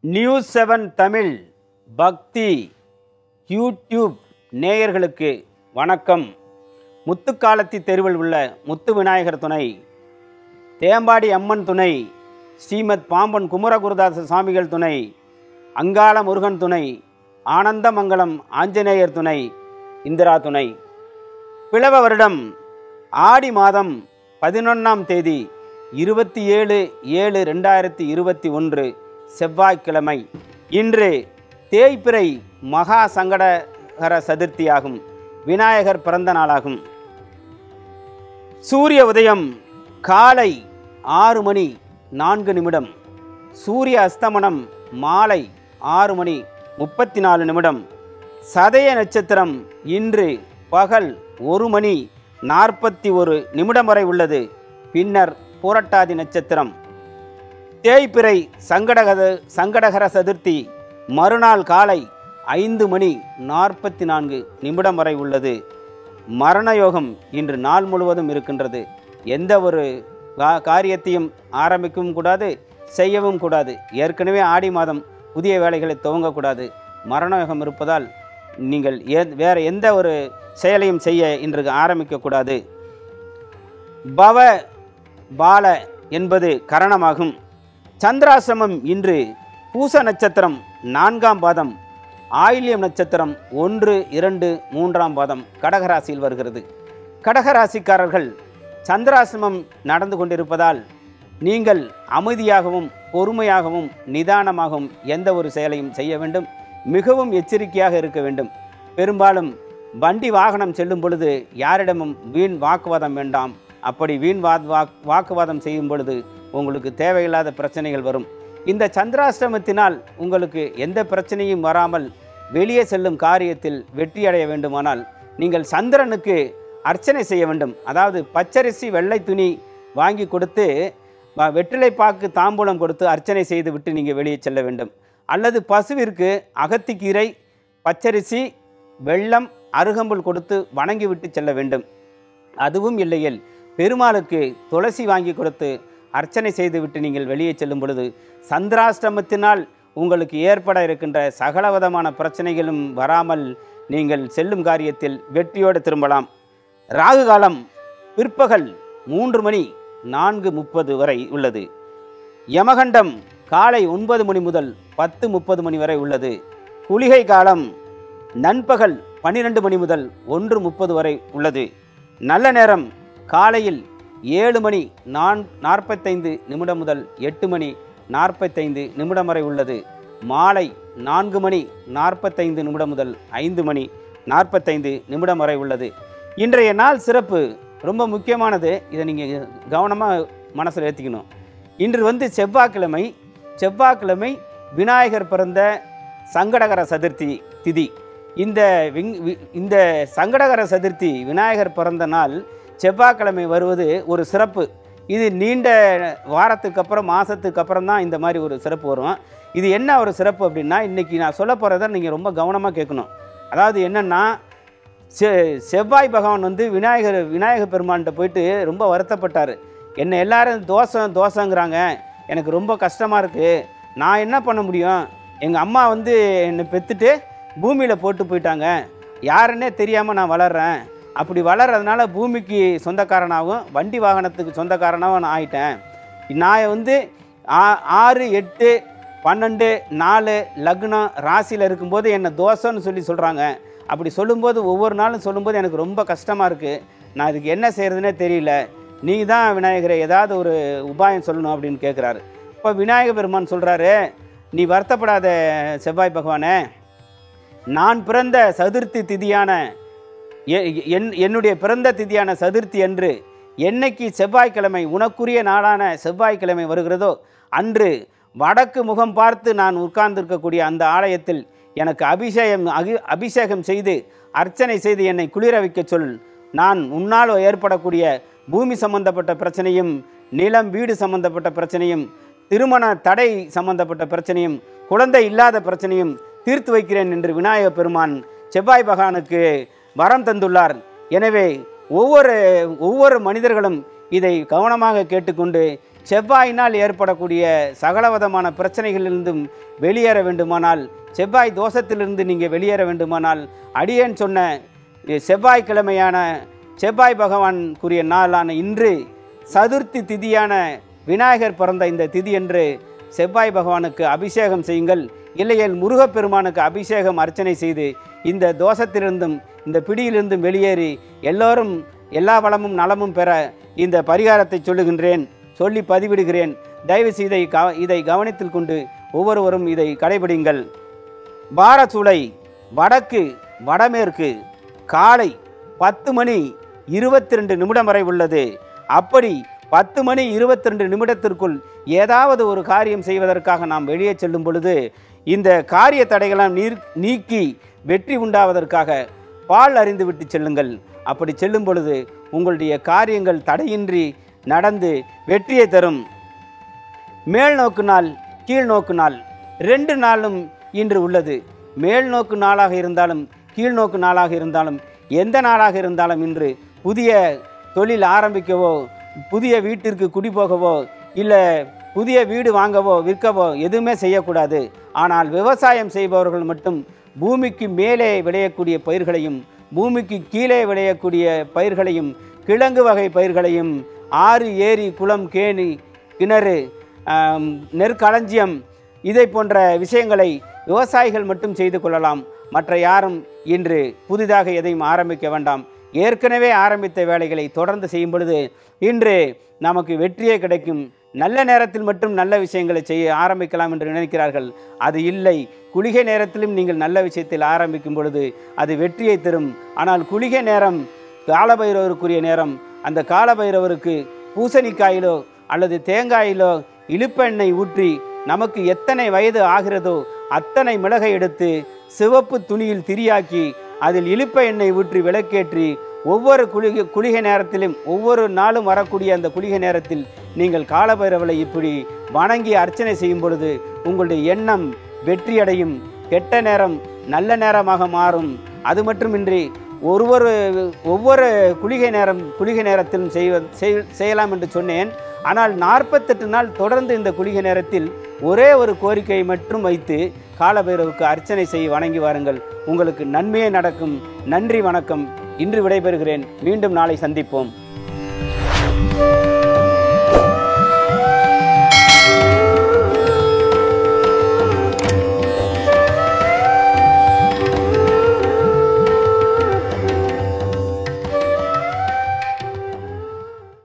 news seven Tamil பக்தி YouTube நேயர்களுக்கு வணக்கம் முத்துக்காலத்தி தெருவில் உள்ள முத்து விநாயகர் துணை தேம்பாடி அம்மன் துணை ஸ்ரீமத் பாம்பன் குமரகுருதாச சுவாமிகள் துணை அங்காள முருகன் துணை ஆனந்தமங்கலம் ஆஞ்சநேயர் துணை இந்திரா துணை பிளவ வருடம் ஆடி மாதம் பதினொன்றாம் தேதி இருபத்தி ஏழு ஏழு ரெண்டாயிரத்தி இருபத்தி ஒன்று செவ்வாய்க்கிழமை இன்று தேய்பிறை மகா சங்கடகர சதுர்த்தியாகும் விநாயகர் பிறந்த நாளாகும் சூரிய உதயம் காலை ஆறு மணி நான்கு நிமிடம் சூரிய அஸ்தமனம் மாலை ஆறு மணி முப்பத்தி நாலு நிமிடம் சதய நட்சத்திரம் இன்று பகல் ஒரு மணி நாற்பத்தி ஒரு நிமிடம் வரை உள்ளது பின்னர் பூரட்டாதி நட்சத்திரம் தேய்பிறை சங்கடகர சங்கடகர சதுர்த்தி மறுநாள் காலை ஐந்து மணி நாற்பத்தி நான்கு நிமிடம் வரை உள்ளது மரண யோகம் இன்று நாள் முழுவதும் இருக்கின்றது எந்த ஒரு கா- காரியத்தையும் ஆரம்பிக்கவும் கூடாது செய்யவும் கூடாது ஏற்கனவே ஆடி மாதம் புதிய வேலைகளை துவங்கக்கூடாது மரண யோகம் இருப்பதால் நீங்கள் ஏ வேறு எந்த ஒரு செயலையும் செய்ய இன்று ஆரம்பிக்கக்கூடாது பவ பால என்பது கரணமாகும் சந்திராசிரமம் இன்று பூச நட்சத்திரம் நான்காம் பாதம் ஆயில்யம் நட்சத்திரம் ஒன்று இரண்டு மூன்றாம் பாதம் கடகராசியில் வருகிறது கடகராசிக்காரர்கள் சந்திராசிரமம் நடந்து கொண்டிருப்பதால் நீங்கள் அமைதியாகவும் பொறுமையாகவும் நிதானமாகவும் எந்த ஒரு செயலையும் செய்ய வேண்டும் மிகவும் எச்சரிக்கையாக இருக்க வேண்டும் பெரும்பாலும் வண்டி வாகனம் செல்லும் பொழுது யாரிடமும் வீண் வாக்குவாதம் வேண்டாம் அப்படி வீண் வாத் வாக் வாக்குவாதம் செய்யும் பொழுது உங்களுக்கு தேவையில்லாத பிரச்சனைகள் வரும் இந்த சந்திராஷ்டமத்தினால் உங்களுக்கு எந்த பிரச்சனையும் வராமல் வெளியே செல்லும் காரியத்தில் வெற்றி அடைய வேண்டுமானால் நீங்கள் சந்திரனுக்கு அர்ச்சனை செய்ய வேண்டும் அதாவது பச்சரிசி வெள்ளை துணி வாங்கி கொடுத்து வ- வெற்றிலை பாக்கு தாம்பூலம் கொடுத்து அர்ச்சனை செய்து விட்டு நீங்கள் வெளியே செல்ல வேண்டும் அல்லது பசுவிற்கு அகத்திக்கீரை பச்சரிசி வெள்ளம் அருகம்புல் கொடுத்து வணங்கி விட்டு செல்ல வேண்டும் அதுவும் இல்லையேல் பெருமாளுக்கு துளசி வாங்கி கொடுத்து அர்ச்சனை செய்துவிட்டு நீங்கள் வெளியே செல்லும் பொழுது சந்திராஷ்டமத்தினால் உங்களுக்கு ஏற்பட இருக்கின்ற சகலவிதமான பிரச்சனைகளும் வராமல் நீங்கள் செல்லும் காரியத்தில் வெற்றியோடு திரும்பலாம் ராகு காலம் பிற்பகல் மூன்று மணி நான்கு முப்பது வரை உள்ளது யமகண்டம் காலை ஒன்பது மணி முதல் பத்து முப்பது மணி வரை உள்ளது குளிகை காலம் நண்பகல் பன்னிரெண்டு மணி முதல் ஒன்று முப்பது வரை உள்ளது நல்ல நேரம் காலையில் ஏழு மணி நான் நாற்பத்தைந்து நிமிடம் முதல் எட்டு மணி நாற்பத்தைந்து நிமிடம் வரை உள்ளது மாலை நான்கு மணி நாற்பத்தைந்து நிமிடம் முதல் ஐந்து மணி நாற்பத்தைந்து நிமிடம் வரை உள்ளது இன்றைய நாள் சிறப்பு ரொம்ப முக்கியமானது இதை நீங்கள் கவனமாக மனசில் ஏற்றிக்கணும் இன்று வந்து செவ்வாய்க்கிழமை செவ்வாய்க்கிழமை விநாயகர் பிறந்த சங்கடகர சதுர்த்தி திதி இந்த விங் வி- இந்த சங்கடகர சதுர்த்தி விநாயகர் பிறந்த நாள் செவ்வாய்க்கிழமை வருவது ஒரு சிறப்பு இது நீண்ட வாரத்துக்கு அப்புறம் மாதத்துக்கு அப்புறம் தான் இந்த மாதிரி ஒரு சிறப்பு வரும் இது என்ன ஒரு சிறப்பு அப்படின்னா இன்றைக்கி நான் சொல்ல போகிறத நீங்கள் ரொம்ப கவனமாக கேட்கணும் அதாவது என்னென்னா செ செவ்வாய் பகவான் வந்து விநாயகர் விநாயகர் பெருமான்கிட்ட போயிட்டு ரொம்ப வருத்தப்பட்டார் என்னை எல்லாரும் தோசம் தோசைங்கிறாங்க எனக்கு ரொம்ப கஷ்டமாக இருக்குது நான் என்ன பண்ண முடியும் எங்கள் அம்மா வந்து என்னை பெற்றுட்டு பூமியில் போட்டு போயிட்டாங்க யாருன்னே தெரியாமல் நான் வளர்றேன் அப்படி வளர்றதுனால பூமிக்கு சொந்தக்காரனாகவும் வண்டி வாகனத்துக்கு சொந்தக்காரனாகவும் நான் ஆயிட்டேன் நான் வந்து ஆ- ஆறு எட்டு பன்னெண்டு நாலு லக்னம் ராசியில் இருக்கும்போது என்னை தோசைன்னு சொல்லி சொல்கிறாங்க அப்படி சொல்லும்போது ஒவ்வொரு நாளும் சொல்லும்போது எனக்கு ரொம்ப கஷ்டமாக இருக்குது நான் இதுக்கு என்ன செய்கிறதுனே தெரியல நீ தான் விநாயகரை ஏதாவது ஒரு உபாயம் சொல்லணும் அப்படின்னு கேட்குறாரு இப்போ விநாயக பெருமான் சொல்கிறாரு நீ வருத்தப்படாத செவ்வாய் பகவானே நான் பிறந்த சதுர்த்தி திதியான எ- என் என்னுடைய பிறந்த திதியான சதுர்த்தி அன்று என்னைக்கு செவ்வாய்க்கிழமை உனக்குரிய நாளான செவ்வாய்க்கிழமை வருகிறதோ அன்று வடக்கு முகம் பார்த்து நான் உட்கார்ந்திருக்கக்கூடிய அந்த ஆலயத்தில் எனக்கு அபிஷேகம் அகி அபிஷேகம் செய்து அர்ச்சனை செய்து என்னை குளிர வைக்கச் சொல் நான் உன்னால் ஏற்படக்கூடிய பூமி சம்பந்தப்பட்ட பிரச்சனையும் நிலம் வீடு சம்பந்தப்பட்ட பிரச்சனையும் திருமண தடை சம்பந்தப்பட்ட பிரச்சனையும் குழந்தை இல்லாத பிரச்சனையும் தீர்த்து வைக்கிறேன் என்று விநாயக பெருமான் செவ்வாய் பகவானுக்கு வரம் தந்துள்ளார் எனவே ஒவ்வொரு ஒவ்வொரு மனிதர்களும் இதை கவனமாக கேட்டுக்கொண்டு செவ்வாயினால் ஏற்படக்கூடிய சகலவிதமான பிரச்சனைகளிலிருந்தும் வெளியேற வேண்டுமானால் செவ்வாய் தோஷத்திலிருந்து நீங்கள் வெளியேற வேண்டுமானால் அடியேன் சொன்ன இ- செவ்வாய்க்கிழமையான செவ்வாய் பகவானுக்குரிய நாளான இன்று சதுர்த்தி திதியான விநாயகர் பிறந்த இந்த திதி என்று செவ்வாய் பகவானுக்கு அபிஷேகம் செய்யுங்கள் இல்லையேல் முருகப்பெருமானுக்கு அபிஷேகம் அர்ச்சனை செய்து இந்த தோஷத்திலிருந்தும் இந்த பிடியிலிருந்தும் வெளியேறி எல்லோரும் எல்லா வளமும் நலமும் பெற இந்த பரிகாரத்தை சொல்லுகின்றேன் சொல்லி பதிவிடுகிறேன் தயவு செய்து இதை கவ இதை கவனத்தில் கொண்டு ஒவ்வொருவரும் இதை கடைபிடிங்கள் பாரசூலை வடக்கு வடமேற்கு காலை பத்து மணி இருபத்தி ரெண்டு நிமிடம் வரை உள்ளது அப்படி பத்து மணி இருபத்தி ரெண்டு நிமிடத்திற்குள் ஏதாவது ஒரு காரியம் செய்வதற்காக நாம் வெளியே செல்லும் பொழுது இந்த காரிய தடைகளாம் நீர் நீக்கி வெற்றி உண்டாவதற்காக பால் அறிந்து விட்டு செல்லுங்கள் அப்படி செல்லும் பொழுது உங்களுடைய காரியங்கள் தடையின்றி நடந்து வெற்றியை தரும் மேல் நோக்கு நாள் கீழ் நோக்கு நாள் ரெண்டு நாளும் இன்று உள்ளது மேல் நோக்கு நாளாக இருந்தாலும் கீழ் நோக்கு நாளாக இருந்தாலும் எந்த நாளாக இருந்தாலும் இன்று புதிய தொழில் ஆரம்பிக்கவோ புதிய வீட்டிற்கு குடி போகவோ இல்லை புதிய வீடு வாங்கவோ விற்கவோ எதுவுமே செய்யக்கூடாது ஆனால் விவசாயம் செய்பவர்கள் மட்டும் பூமிக்கு மேலே விளையக்கூடிய பயிர்களையும் பூமிக்கு கீழே விளையக்கூடிய பயிர்களையும் கிழங்கு வகை பயிர்களையும் ஆறு ஏரி குளம் கேணி கிணறு ஆம், நெற்களஞ்சியம் இதை போன்ற விஷயங்களை விவசாயிகள் மட்டும் செய்து கொள்ளலாம் மற்ற யாரும் இன்று புதிதாக எதையும் ஆரம்பிக்க வேண்டாம் ஏற்கனவே ஆரம்பித்த வேலைகளை தொடர்ந்து செய்யும் பொழுது இன்று நமக்கு வெற்றியே கிடைக்கும் நல்ல நேரத்தில் மட்டும் நல்ல விஷயங்களை செய்ய ஆரம்பிக்கலாம் என்று நினைக்கிறார்கள் அது இல்லை குளிகை நேரத்திலும் நீங்கள் நல்ல விஷயத்தில் ஆரம்பிக்கும் பொழுது அது வெற்றியை தரும் ஆனால் குளிகை நேரம் காலபைரவருக்குரிய நேரம் அந்த காலபைரவருக்கு பூசணிக்காயிலோ அல்லது தேங்காயிலோ இழுப்பெண்ணெய் ஊற்றி நமக்கு எத்தனை வயது ஆகிறதோ அத்தனை மிளகை எடுத்து சிவப்பு துணியில் திரியாக்கி அதில் இழுப்ப எண்ணெய் ஊற்றி விளக்கேற்றி ஒவ்வொரு குளிகை குளிகை நேரத்திலும் ஒவ்வொரு நாளும் வரக்கூடிய அந்த குளிகை நேரத்தில் நீங்கள் காலபைரவலை இப்படி வணங்கி அர்ச்சனை செய்யும் பொழுது உங்களுடைய எண்ணம் வெற்றியடையும் கெட்ட நேரம் நல்ல நேரமாக மாறும் அது மட்டுமின்றி ஒவ்வொரு ஒவ்வொரு குளிகை நேரம் குளிகை நேரத்திலும் செய்வ செய்- செய்யலாம் என்று சொன்னேன் ஆனால் நாற்பத்தெட்டு நாள் தொடர்ந்து இந்த குளிகை நேரத்தில் ஒரே ஒரு கோரிக்கையை மட்டும் வைத்து காலபைரவுக்கு அர்ச்சனை செய்ய வணங்கி வாருங்கள் உங்களுக்கு நன்மையே நடக்கும் நன்றி வணக்கம் இன்று விடைபெறுகிறேன் மீண்டும் நாளை சந்திப்போம்